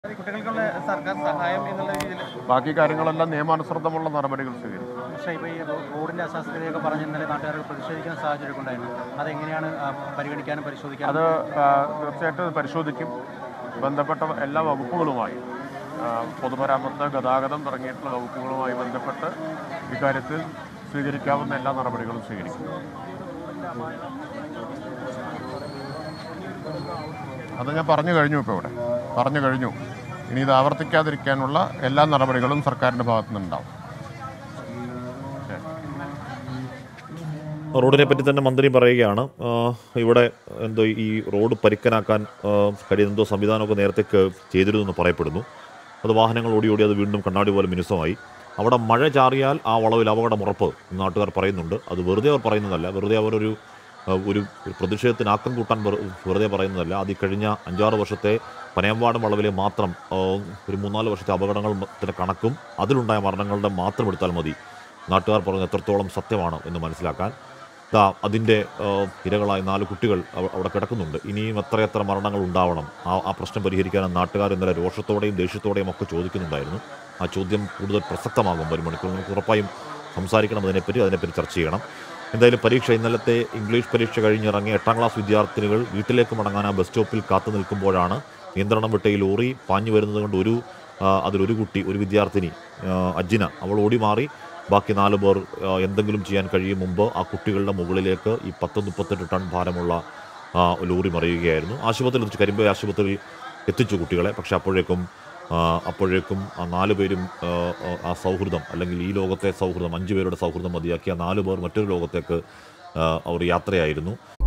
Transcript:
കുട്ടികൾക്കുള്ള സർക്കാർ സഹായം എന്നുള്ള രീതിയിൽ ബാക്കി കാര്യങ്ങളെല്ലാം നിയമാനുസൃതമുള്ള നടപടികൾ സ്വീകരിക്കും പക്ഷേ ഇപ്പോൾ ഈ റോ- റോഡിന്റെ അശാസ്ത്രീയതയൊക്കെ പറഞ്ഞ് ഇന്നലെ നാട്ടുകാർ പ്രതിഷേധിക്കുന്ന സാഹചര്യമൊക്കെ ഉണ്ടായിരുന്നു അതെങ്ങനെയാണ് ആ, പരിഗണിക്കാനും പരിശോധിക്കാനും അത് ആ, തീർച്ചയായിട്ടും ഇത് പരിശോധിക്കും ബന്ധപ്പെട്ട എല്ലാ വകുപ്പുകളുമായി ആ, പൊതുമരാമത്ത് ഗതാഗതം തുടങ്ങിയിട്ടുള്ള വകുപ്പുകളുമായി ബന്ധപ്പെട്ട് ഇക്കാര്യത്തിൽ സ്വീകരിക്കാവുന്ന എല്ലാ നടപടികളും സ്വീകരിക്കും അത് ഞാൻ പറഞ്ഞു കഴിഞ്ഞു ഇപ്പോൾ ഇവിടെ പറഞ്ഞു കഴിഞ്ഞു ഇനി ഇത് ആവർത്തിക്കാതിരിക്കാനുള്ള എല്ലാ നടപടികളും സർക്കാരിൻ്റെ ഭാഗത്തു നിന്നുണ്ടാവും റോഡിനെ പറ്റി തന്നെ മന്ത്രി പറയുകയാണ് ആ, ഇവിടെ എന്തോ ഈ റോഡ് പരിക്കനാക്കാൻ ആ, കഴിയുന്ന എന്തോ സംവിധാനമൊക്കെ നേരത്തെ ചെയ്തിരുന്നു എന്ന് പറയപ്പെടുന്നു അത് വാഹനങ്ങൾ ഓടി ഓടി അത് വീണ്ടും കണ്ണാടി പോലെ മിനുസമായി അവിടെ മഴ ചാറിയാൽ ആ വളവിൽ അപകടം ഉറപ്പ് എന്ന് നാട്ടുകാർ പറയുന്നുണ്ട് അത് വെറുതെ അവർ പറയുന്നതല്ല വെറുതെ അവരൊരു ആ, ഒരു ഒരു പ്രതിഷേധത്തിന് ആക്കം കൂട്ടാൻ വെറു- വെറുതെ പറയുന്നതല്ല അത് ഈ കഴിഞ്ഞ അഞ്ചാറ് വർഷത്തെ പനയമ്പാടം വളവിലെ മാത്രം ആ, ഒരു മൂന്നാല് വർഷത്തെ അപകടങ്ങളുടെ കണക്കും അതിലുണ്ടായ മരണങ്ങളുടെ മാത്രം എടുത്താൽ മതി നാട്ടുകാർ പറഞ്ഞത് എത്രത്തോളം സത്യമാണ് എന്ന് മനസ്സിലാക്കാൻ ദാ അതിൻ്റെ ആ, ഇരകളായ നാല് കുട്ടികൾ അവ- അവിടെ കിടക്കുന്നുണ്ട് ഇനിയും എത്രയെത്ര മരണങ്ങൾ ഉണ്ടാവണം ആ ആ പ്രശ്നം പരിഹരിക്കാൻ നാട്ടുകാർ ഇന്നലെ രോഷത്തോടെയും ദേഷ്യത്തോടെയും ഒക്കെ ചോദിക്കുന്നുണ്ടായിരുന്നു ആ ചോദ്യം കൂടുതൽ പ്രസക്തമാകും വരും മണിക്കൂർ നമുക്ക് ഉറപ്പായും സംസാരിക്കണം അതിനെപ്പറ്റി അതിനെപ്പറ്റി ചർച്ച ചെയ്യണം എന്തായാലും പരീക്ഷ ഇന്നലത്തെ ഇംഗ്ലീഷ് പരീക്ഷ കഴിഞ്ഞിറങ്ങിയ എട്ടാം ക്ലാസ് വിദ്യാർത്ഥിനികൾ വീട്ടിലേക്ക് മടങ്ങാൻ ആ ബസ് സ്റ്റോപ്പിൽ കാത്തു നിൽക്കുമ്പോഴാണ് നിയന്ത്രണം വിട്ട ഈ ലോറി പാഞ്ഞു വരുന്നത് കൊണ്ട് ഒരു ആ, അതിലൊരു കുട്ടി ഒരു വിദ്യാർത്ഥിനി ആ, അജ്ന അവൾ ഓടി മാറി ബാക്കി നാല് പേർ ആ, എന്തെങ്കിലും ചെയ്യാൻ കഴിയും മുമ്പ് ആ കുട്ടികളുടെ മുകളിലേക്ക് ഈ പത്ത് മുപ്പത്തെട്ട് ടൺ ഭാരമുള്ള ആ, ലോറി മറിയുകയായിരുന്നു ആശുപത്രിയിൽ എത്തിച്ചു കരിമ്പ ആശുപത്രിയിൽ എത്തിച്ചു കുട്ടികളെ പക്ഷെ അപ്പോഴേക്കും ആ, അപ്പോഴേക്കും ആ നാല് പേരും ആ, ആ, ആ സൗഹൃദം അല്ലെങ്കിൽ ഈ ലോകത്തെ സൗഹൃദം അഞ്ചു പേരുടെ സൗഹൃദം മതിയാക്കി ആ നാല് പേർ മറ്റൊരു ലോകത്തേക്ക് ആ, അവർ യാത്രയായിരുന്നു